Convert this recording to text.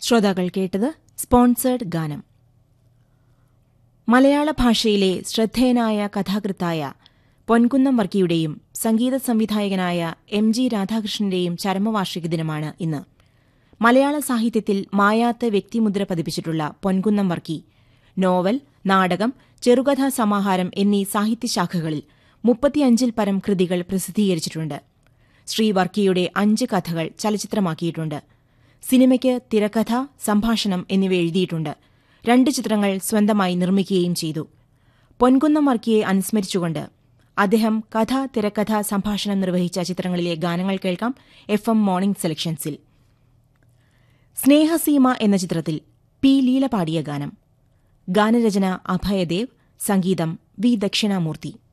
ശ്രോതാക്കൾ കേട്ടത് സ്പോൺസേഡ് ഗാനം മലയാള ഭാഷയിലെ ശ്രദ്ധേയനായ കഥാകൃത്തായ പൊൻകുന്നം വർക്കിയുടെയും സംഗീത സംവിധായകനായ എം ജി രാധാകൃഷ്ണന്റെയും ചരമവാർഷിക ദിനമാണ് ഇന്ന് മലയാള സാഹിത്യത്തിൽ മായാത്ത വ്യക്തിമുദ്ര പതിപ്പിച്ചിട്ടുള്ള പൊൻകുന്നം വർക്കി നോവൽ നാടകം ചെറുകഥാ സമാഹാരം എന്നീ സാഹിത്യശാഖകളിൽ മുപ്പത്തിയഞ്ചിൽ പരം കൃതികൾ പ്രസിദ്ധീകരിച്ചിട്ടുണ്ട് ശ്രീ വർക്കിയുടെ അഞ്ച് കഥകൾ ചലച്ചിത്രമാക്കിയിട്ടുണ്ട് സിനിമയ്ക്ക് തിരക്കഥ സംഭാഷണം എന്നിവ എഴുതിയിട്ടുണ്ട് രണ്ട് ചിത്രങ്ങൾ സ്വന്തമായി നിർമ്മിക്കുകയും ചെയ്തു പൊൻകുന്നം വർക്കിയെ അനുസ്മരിച്ചുകൊണ്ട് അദ്ദേഹം കഥ തിരക്കഥ സംഭാഷണം നിർവഹിച്ച ചിത്രങ്ങളിലെ ഗാനങ്ങൾ കേൾക്കാം എഫ് എം മോർണിംഗ് സെലക്ഷൻസിൽ സ്നേഹസീമ എന്ന ചിത്രത്തിൽ പി ലീല പാടിയ ഗാനം ഗാനരചന അഭയദേവ് സംഗീതം വി ദക്ഷിണാമൂർത്തി